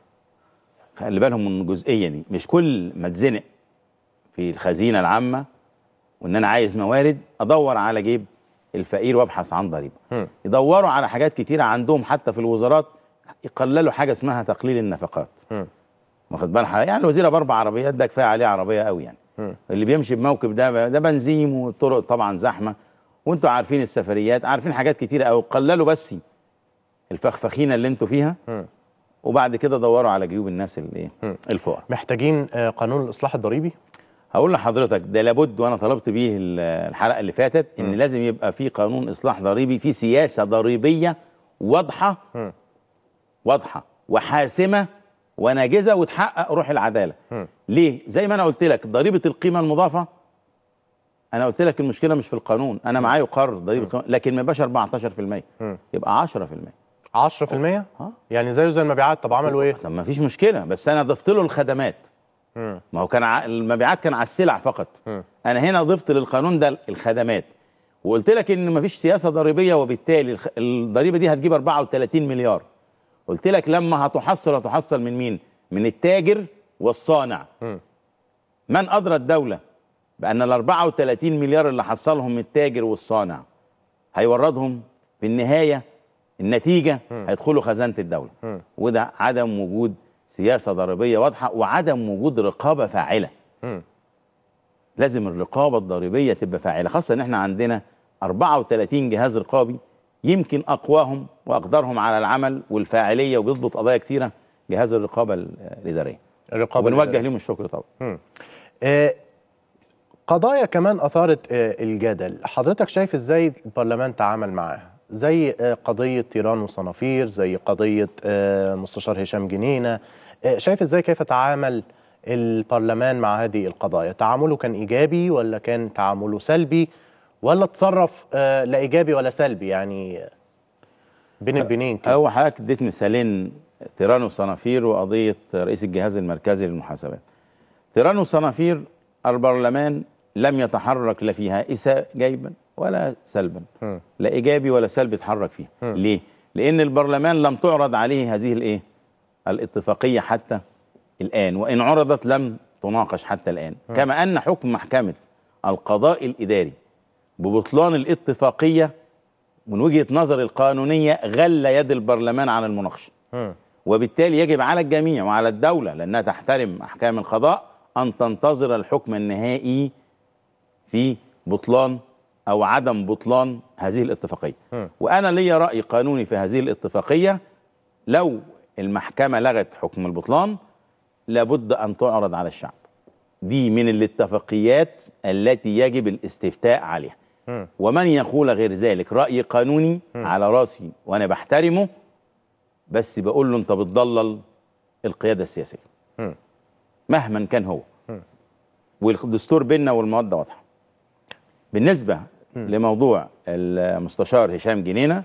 خلي بالهم من الجزئيه دي مش كل ما اتزنق في الخزينه العامه وان انا عايز موارد ادور على جيب الفقير وابحث عن ضريبه مم. يدوروا على حاجات كتيره عندهم حتى في الوزارات يقللوا حاجه اسمها تقليل النفقات مم. واخد بال حضرتك؟ يعني الوزير باربع عربيات ده كفايه عليه عربيه قوي يعني مم. اللي بيمشي بموكب ده ده بنزين والطرق طبعا زحمه وانتوا عارفين السفريات عارفين حاجات كتيره قوي قللوا بس الفخفخينه اللي انتوا فيها مم. وبعد كده دوروا على جيوب الناس اللي ايه مم. الفقراء محتاجين آه، قانون الاصلاح الضريبي هقول لحضرتك ده لابد وانا طلبت بيه ال- الحلقه اللي فاتت ان مم. لازم يبقى في قانون اصلاح ضريبي في سياسه ضريبيه واضحه مم. واضحه وحاسمه وناجزه وتحقق روح العداله مم. ليه زي ما انا قلت لك ضريبه القيمه المضافه انا قلت لك المشكله مش في القانون انا معايا يقرر ضريبه القانون لكن ما يبقاش 14% يبقى 10% 10% يعني زيه زي المبيعات طب عملوا ايه؟ طب ما فيش مشكله بس انا ضفت له الخدمات مم. ما هو كان ع- المبيعات كان على السلع فقط مم. انا هنا ضفت للقانون ده الخدمات وقلت لك ان مفيش سياسه ضريبيه وبالتالي الخ- الضريبه دي هتجيب 34 مليار قلت لك لما هتحصل هتحصل من مين من التاجر والصانع مم. من ادرى الدوله بان ال 34 مليار اللي حصلهم من التاجر والصانع هيوردهم في النهايه النتيجه هيدخلوا خزانه الدوله مم. وده عدم وجود سياسه ضريبيه واضحه وعدم وجود رقابه فاعله مم. لازم الرقابه الضريبيه تبقى فاعله خاصه ان احنا عندنا 34 جهاز رقابي يمكن اقواهم واقدرهم على العمل والفاعليه وبيضبط قضايا كثيره جهاز الرقابه ال- الاداريه الرقابه وبنوجه الإدارية. لهم الشكر طبعا مم. آه، قضايا كمان اثارت آه، الجدل حضرتك شايف ازاي البرلمان تعامل معاها زي آه، قضيه تيران وصنافير زي قضيه آه، مستشار هشام جنينه آه، شايف ازاي كيف تعامل البرلمان مع هذه القضايا تعامله كان ايجابي ولا كان تعامله سلبي ولا تصرف آه، لا ايجابي ولا سلبي يعني بين البنين كده هو حضرتك اديت مثالين تيران وصنافير وقضيه رئيس الجهاز المركزي للمحاسبات تيران وصنافير البرلمان لم يتحرك لا فيها إساء جيبا ولا سلبا مم. لا ايجابي ولا سلبي اتحرك فيها مم. ليه لان البرلمان لم تعرض عليه هذه الايه الاتفاقيه حتى الان وان عرضت لم تناقش حتى الان مم. كما ان حكم محكمه القضاء الاداري ببطلان الاتفاقيه من وجهه نظر القانونيه غل يد البرلمان عن المناقشه مم. وبالتالي يجب على الجميع وعلى الدوله لانها تحترم احكام القضاء ان تنتظر الحكم النهائي في بطلان او عدم بطلان هذه الاتفاقيه مم. وانا لي راي قانوني في هذه الاتفاقيه لو المحكمه لغت حكم البطلان لابد ان تعرض على الشعب دي من الاتفاقيات التي يجب الاستفتاء عليها مم. ومن يقول غير ذلك راي قانوني مم. على راسي وانا بحترمه بس بقول له انت بتضلل القياده السياسيه مم. مهما كان هو مم. والدستور بيننا والمواد واضحه بالنسبه مم. لموضوع المستشار هشام جنينه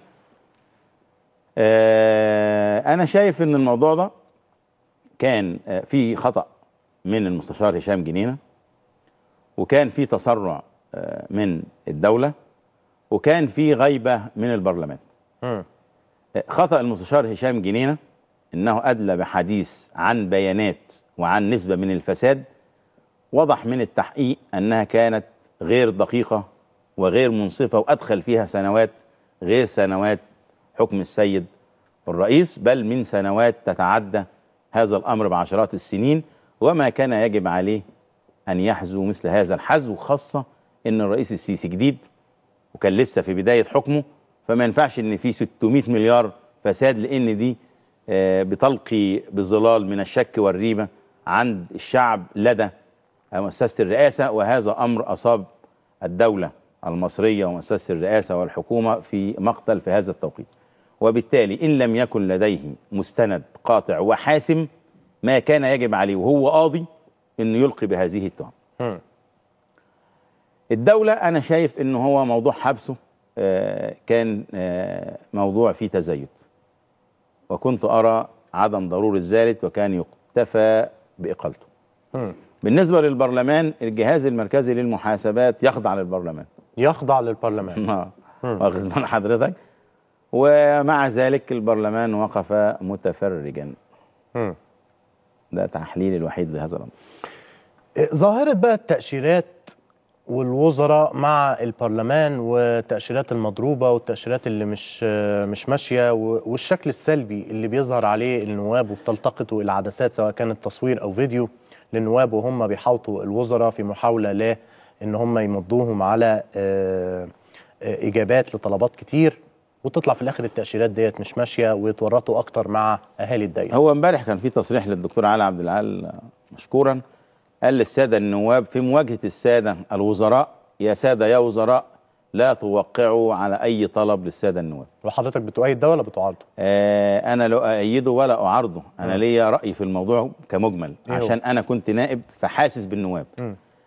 آه انا شايف ان الموضوع ده كان آه في خطا من المستشار هشام جنينه وكان في تسرع آه من الدوله وكان في غيبه من البرلمان مم. خطأ المستشار هشام جنينة انه ادلى بحديث عن بيانات وعن نسبة من الفساد وضح من التحقيق انها كانت غير دقيقة وغير منصفة وادخل فيها سنوات غير سنوات حكم السيد الرئيس بل من سنوات تتعدى هذا الامر بعشرات السنين وما كان يجب عليه ان يحزو مثل هذا الحزو خاصة ان الرئيس السيسي جديد وكان لسه في بداية حكمه فما ينفعش ان في 600 مليار فساد لان دي آه، بتلقي بظلال من الشك والريبة عند الشعب لدى مؤسسة الرئاسة وهذا أمر أصاب الدولة المصرية ومؤسسة الرئاسة والحكومة في مقتل في هذا التوقيت وبالتالي إن لم يكن لديه مستند قاطع وحاسم ما كان يجب عليه وهو قاضي أنه يلقي بهذه التهم مم. الدولة أنا شايف أنه هو موضوع حبسه آه، كان آه، موضوع فيه تزايد وكنت أرى عدم ضرورة ذلك وكان يكتفى بإقالته مم. بالنسبة للبرلمان الجهاز المركزي للمحاسبات يخضع للبرلمان يخضع للبرلمان آه، واخد بال حضرتك ومع ذلك البرلمان وقف متفرجا مم. ده تحليل الوحيد لهذا الأمر ظاهرة بقى التأشيرات والوزراء مع البرلمان والتأشيرات المضروبة والتأشيرات اللي مش مش ماشية و- والشكل السلبي اللي بيظهر عليه النواب وبتلتقطه العدسات سواء كانت تصوير أو فيديو للنواب وهم بيحاوطوا الوزراء في محاولة ل إن هم يمضوهم على آه، آه، إجابات لطلبات كتير وتطلع في الآخر التأشيرات ديت مش ماشية ويتورطوا أكتر مع أهالي الدايرة هو امبارح كان في تصريح للدكتور علي عبد العال مشكورا قال للساده النواب في مواجهه الساده الوزراء يا ساده يا وزراء لا توقعوا على اي طلب للساده النواب وحضرتك بتؤيد ده ولا بتعارضه؟ آه انا لا اؤيده ولا اعارضه انا مم. ليا راي في الموضوع كمجمل إيه هو؟ عشان انا كنت نائب فحاسس بالنواب مم.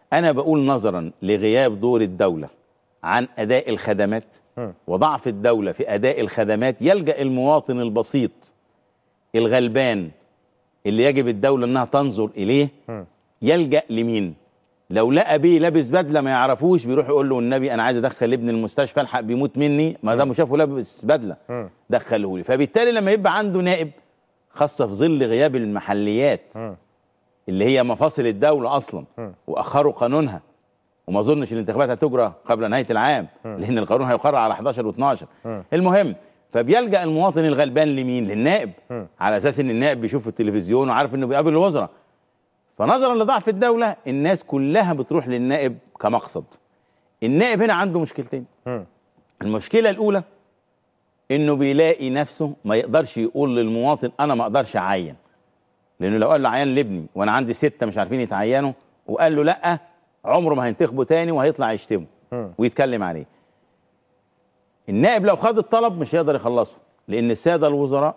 انا بقول نظرا لغياب دور الدوله عن اداء الخدمات مم. وضعف الدوله في اداء الخدمات يلجا المواطن البسيط الغلبان اللي يجب الدوله انها تنظر اليه مم. يلجا لمين لو لقى بيه لابس بدله ما يعرفوش بيروح يقول له النبي انا عايز ادخل ابني المستشفى الحق بيموت مني ما دام شافه لابس بدله مم. دخله لي فبالتالي لما يبقى عنده نائب خاصه في ظل غياب المحليات مم. اللي هي مفاصل الدوله اصلا مم. واخروا قانونها وما اظنش الانتخابات هتجرى قبل نهايه العام مم. لان القانون هيقرر على 11 و12 مم. المهم فبيلجا المواطن الغلبان لمين للنائب مم. على اساس ان النائب بيشوف في التلفزيون وعارف انه بيقابل الوزراء فنظرا لضعف الدوله الناس كلها بتروح للنائب كمقصد النائب هنا عنده مشكلتين مم. المشكله الاولى انه بيلاقي نفسه ما يقدرش يقول للمواطن انا ما اقدرش اعين لانه لو قال له عيان لابني وانا عندي سته مش عارفين يتعينوا وقال له لا عمره ما هينتخبه تاني وهيطلع يشتمه مم. ويتكلم عليه النائب لو خد الطلب مش هيقدر يخلصه لان الساده الوزراء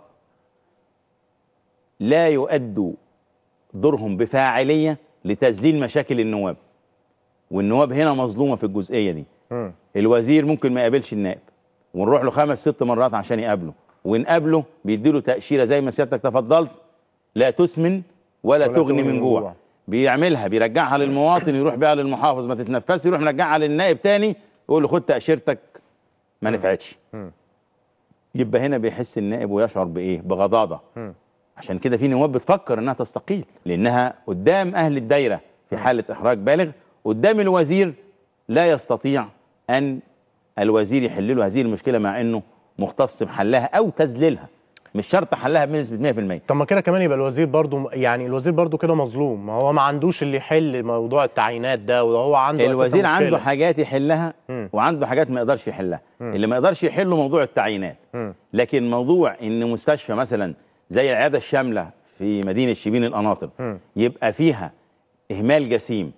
لا يؤدوا دورهم بفاعليه لتذليل مشاكل النواب والنواب هنا مظلومه في الجزئيه دي مم. الوزير ممكن ما يقابلش النائب ونروح له خمس ست مرات عشان يقابله ونقابله بيديله تاشيره زي ما سيادتك تفضلت لا تسمن ولا, ولا تغني من جوع بيعملها بيرجعها للمواطن يروح بيها للمحافظ ما تتنفسش يروح مرجعها للنائب تاني يقول له خد تاشيرتك ما نفعتش مم. يبقى هنا بيحس النائب ويشعر بايه بغضاضه مم. عشان كده في نواب بتفكر انها تستقيل لانها قدام اهل الدايره في حاله احراج بالغ قدام الوزير لا يستطيع ان الوزير يحل له هذه المشكله مع انه مختص بحلها او تذليلها مش شرط حلها بنسبه 100% طب ما كده كمان يبقى الوزير برضو يعني الوزير برضو كده مظلوم ما هو ما عندوش اللي يحل موضوع التعيينات ده وهو عنده أساساً الوزير مشكلة. عنده حاجات يحلها مم. وعنده حاجات ما يقدرش يحلها مم. اللي ما يقدرش يحله موضوع التعيينات مم. لكن موضوع ان مستشفى مثلا زي العياده الشامله في مدينه شبين القناطر مم. يبقى فيها اهمال جسيم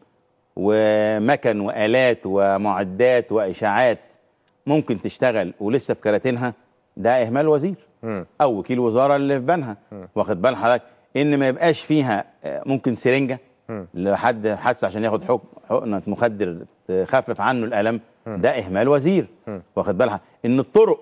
ومكن والات ومعدات واشاعات ممكن تشتغل ولسه في كراتينها ده اهمال وزير مم. او وكيل وزاره اللي في بنها مم. واخد بال حضرتك ان ما يبقاش فيها آه، ممكن سرنجه مم. لحد حادثه عشان ياخد حكم حقنه مخدر تخفف عنه الالم مم. ده اهمال وزير مم. واخد بالها ان الطرق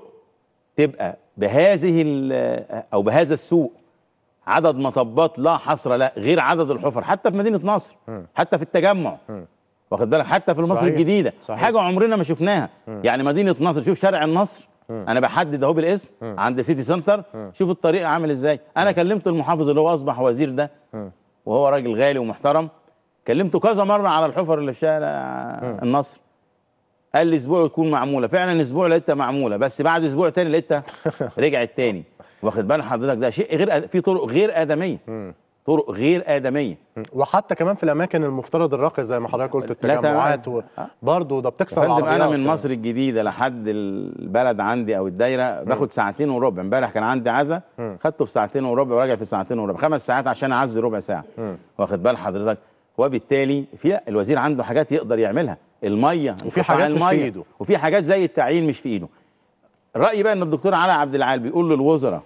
تبقى بهذه ال- او بهذا السوء عدد مطبات لا حصر لا غير عدد الحفر حتى في مدينه نصر مم. حتى في التجمع مم. واخد بالك حتى في مصر صحيح. الجديده صحيح. حاجه عمرنا ما شفناها مم. يعني مدينه نصر شوف شارع النصر مم. انا بحدد اهو بالاسم مم. عند سيتي سنتر مم. شوف الطريق عامل ازاي انا كلمت المحافظ اللي هو اصبح وزير ده مم. وهو راجل غالي ومحترم كلمته كذا مره على الحفر اللي في شارع مم. النصر قال لي اسبوع تكون معموله فعلا اسبوع لقيتها معموله بس بعد اسبوع تاني لقيتها رجعت تاني واخد بال حضرتك ده شيء غير في طرق غير ادميه مم. طرق غير ادميه مم. وحتى كمان في الاماكن المفترض الراقيه زي ما حضرتك قلت لا التجمعات تمام. آه. برضه ده يا بتكسر فندم العربيات انا من كمان. مصر الجديده لحد البلد عندي او الدايره باخد ساعتين وربع امبارح كان عندي عزا مم. خدته في ساعتين وربع وراجع في ساعتين وربع خمس ساعات عشان اعزي ربع ساعه مم. واخد بال حضرتك وبالتالي في الوزير عنده حاجات يقدر يعملها الميه وفي انقطاع حاجات مش في المية. إيده. وفي حاجات زي التعيين مش في ايده رايي بقى ان الدكتور علاء عبد العال بيقول للوزراء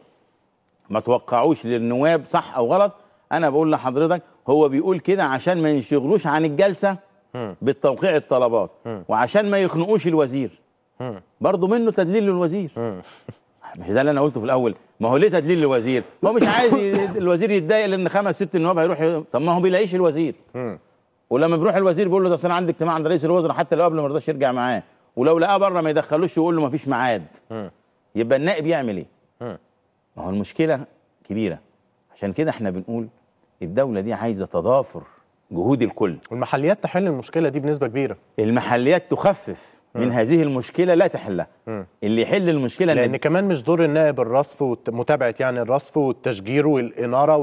ما توقعوش للنواب صح او غلط انا بقول لحضرتك هو بيقول كده عشان ما ينشغلوش عن الجلسه مم. بالتوقيع الطلبات مم. وعشان ما يخنقوش الوزير مم. برضه منه تدليل للوزير مم. مش ده اللي انا قلته في الاول ما هو ليه تدليل للوزير ما هو مش عايز ي- الوزير يتضايق لان خمس ست نواب هيروح ي- طب ما هو بيلاقيش الوزير مم. ولما بيروح الوزير بيقول له ده أصل انا عندي اجتماع عند رئيس الوزراء حتى لو قبل ما رضاش يرجع معاه ولو لقاه بره ما يدخلوش يقول له ما فيش ميعاد مم. يبقى النائب يعمل ايه مم. ما هو المشكله كبيره عشان كده احنا بنقول الدوله دي عايزه تضافر جهود الكل والمحليات تحل المشكله دي بنسبه كبيره المحليات تخفف من مم. هذه المشكله لا تحلها مم. اللي يحل المشكله إن لان كمان مش دور النائب الرصف ومتابعه يعني الرصف والتشجير والاناره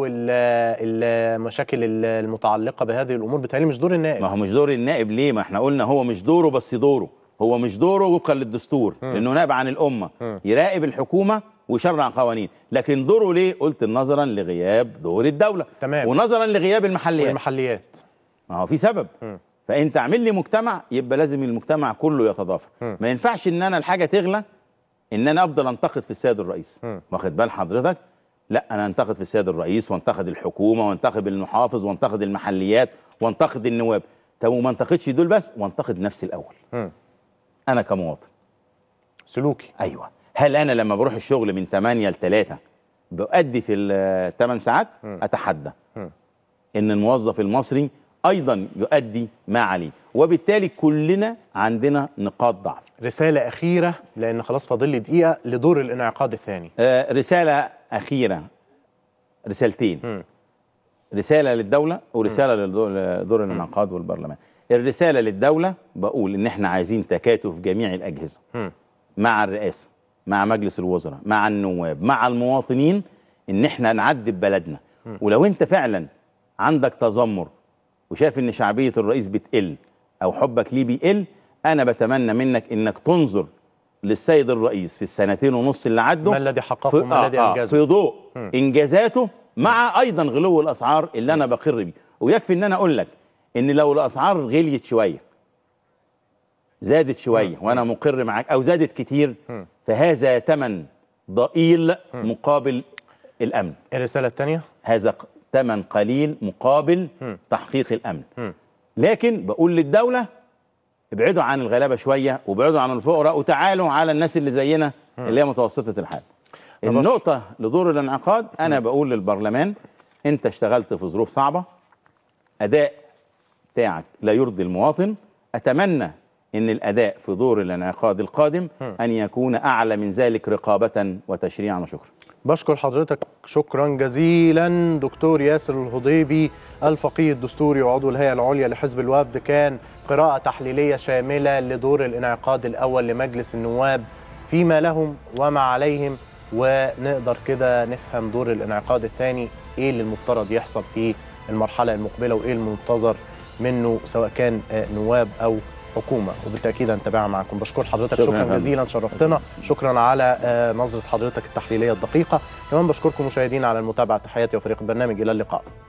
والمشاكل المتعلقه بهذه الامور بتهيألي مش دور النائب ما هو مش دور النائب ليه ما احنا قلنا هو مش دوره بس دوره هو مش دوره وفقا للدستور مم. لانه نائب عن الامه مم. يراقب الحكومه ويشرع قوانين لكن دوره ليه قلت نظرا لغياب دور الدوله تمام ونظرا لغياب المحليات والمحليات ما هو في سبب مم. فانت اعمل لي مجتمع يبقى لازم المجتمع كله يتضافر مم. ما ينفعش ان انا الحاجه تغلى ان انا افضل انتقد في السيد الرئيس مم. واخد بال حضرتك لا انا انتقد في السيد الرئيس وانتقد الحكومه وانتقد المحافظ وانتقد المحليات وانتقد النواب طب وما انتقدش دول بس وانتقد نفسي الاول مم. انا كمواطن سلوكي ايوه هل انا لما بروح الشغل من 8 ل 3 بؤدي في ال 8 ساعات اتحدى مم. ان الموظف المصري ايضا يؤدي ما عليه وبالتالي كلنا عندنا نقاط ضعف رسالة أخيرة لأن خلاص فاضل لي دقيقة لدور الانعقاد الثاني آه، رسالة أخيرة رسالتين رسالة للدولة ورسالة للدور لدور الانعقاد والبرلمان الرسالة للدولة بقول إن إحنا عايزين تكاتف جميع الأجهزة مم. مع الرئاسة مع مجلس الوزراء مع النواب مع المواطنين إن إحنا نعدي ببلدنا مم. ولو أنت فعلا عندك تذمر وشايف إن شعبية الرئيس بتقل أو حبك ليه بيقل أنا بتمنى منك إنك تنظر للسيد الرئيس في السنتين ونص اللي عدوا ما الذي حققه في- وما الذي آه، آه، أنجزه في ضوء مم. انجازاته مع ايضا غلو الاسعار اللي انا بقر بيه ويكفي ان انا اقول لك ان لو الاسعار غليت شويه زادت شويه وانا مقر معاك او زادت كتير مم. فهذا ثمن ضئيل مقابل الامن الرسالة الثانية هذا ق- ثمن قليل مقابل مم. تحقيق الامن مم. لكن بقول للدوله ابعدوا عن الغلابه شويه وابعدوا عن الفقراء وتعالوا على الناس اللي زينا اللي هي متوسطه الحال أنا بش- النقطه لدور الانعقاد انا بقول للبرلمان انت اشتغلت في ظروف صعبه اداء بتاعك لا يرضي المواطن اتمنى ان الاداء في دور الانعقاد القادم ان يكون اعلى من ذلك رقابه وتشريعا وشكرا بشكر حضرتك شكرا جزيلا دكتور ياسر الهضيبي الفقيه الدستوري وعضو الهيئة العليا لحزب الوفد كان قراءة تحليلية شاملة لدور الانعقاد الأول لمجلس النواب فيما لهم وما عليهم ونقدر كده نفهم دور الانعقاد الثاني ايه اللي المفترض يحصل في المرحلة المقبلة وايه المنتظر منه سواء كان آه، نواب او حكومة وبالتأكيد هنتابعها معكم بشكر حضرتك شكراً شكرا, يا شكرا فندم. جزيلا شرفتنا شكرا على آه، نظرة حضرتك التحليلية الدقيقة كمان بشكركم مشاهدينا على المتابعة تحياتي وفريق البرنامج إلى اللقاء